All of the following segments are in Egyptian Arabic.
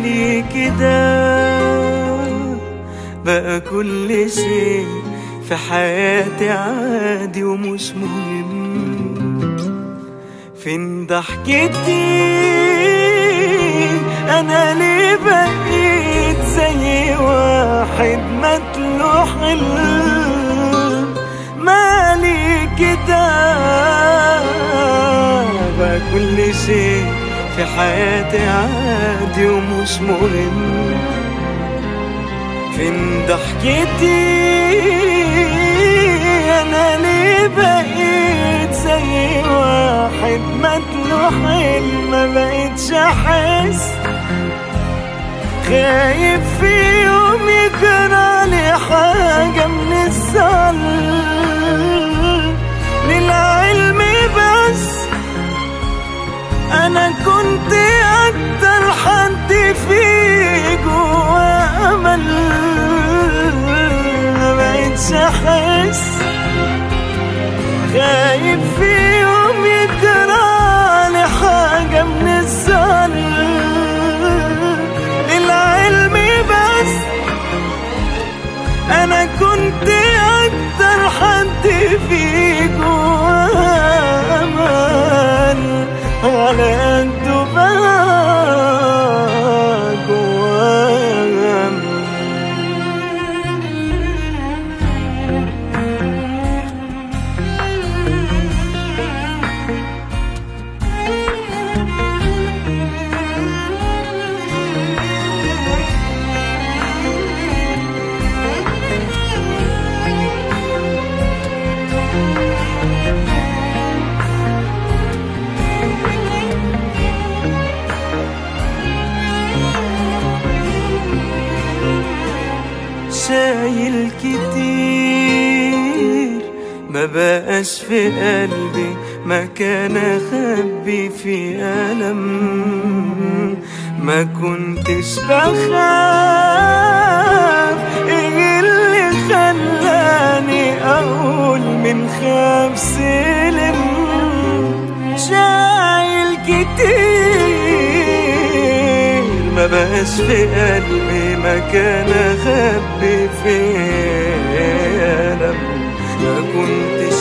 مالي كده بقى كل شيء في حياتي عادي ومش مهم فين ضحكتي انا ليه بقيت زي واحد متلوح حلم مالي كده بقى كل شيء في حياتي عادي ومش مهم فين ضحكتي انا ليه بقيت زي واحد متلوح ما بقيتش احس خايف في يوم يجرالي حاجة من الزعل للعلم بس انا كنت اكتر حد في جوا امل ما بقيتش احس خايف في يوم يجرالي حاجة من الزعل للعلم بس انا كنت اكتر حد في جوا امل على قد بقى جوا أمل شايل كتير ما بقاش في قلبي مكان اخبي في ألم ما كنتش بخاف ايه اللي خلاني اقول من خاف سلم شايل كتير ما بقاش في قلبي مكان اخبي فيه ألم ما كنتش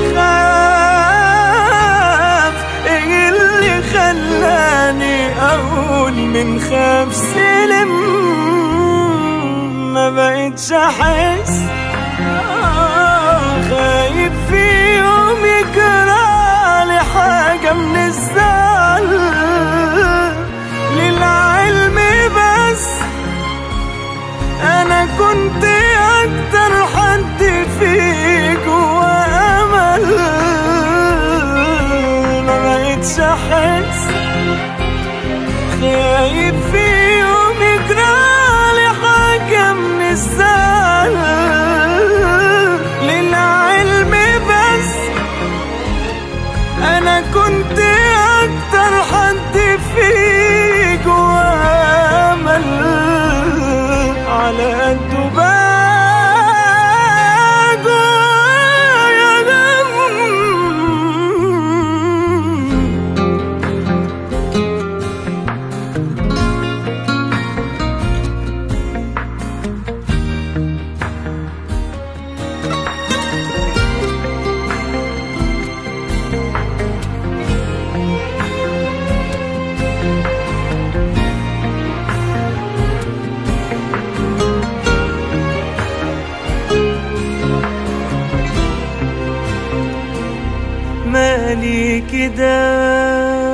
بخاف ايه اللي خلاني اقول من خاف سلم ما بقيتش احس آه، خايف في يوم يجرالي حاجة من الزعل للعلم بس انا كنت اكتر حد في جوا امل ما بقيتش احس خايف في يوم يجرالي حاجة من الزعل للعلم بس انا كنت اكتر حد في جوا امل على قد بقى جوايا دم مالي كده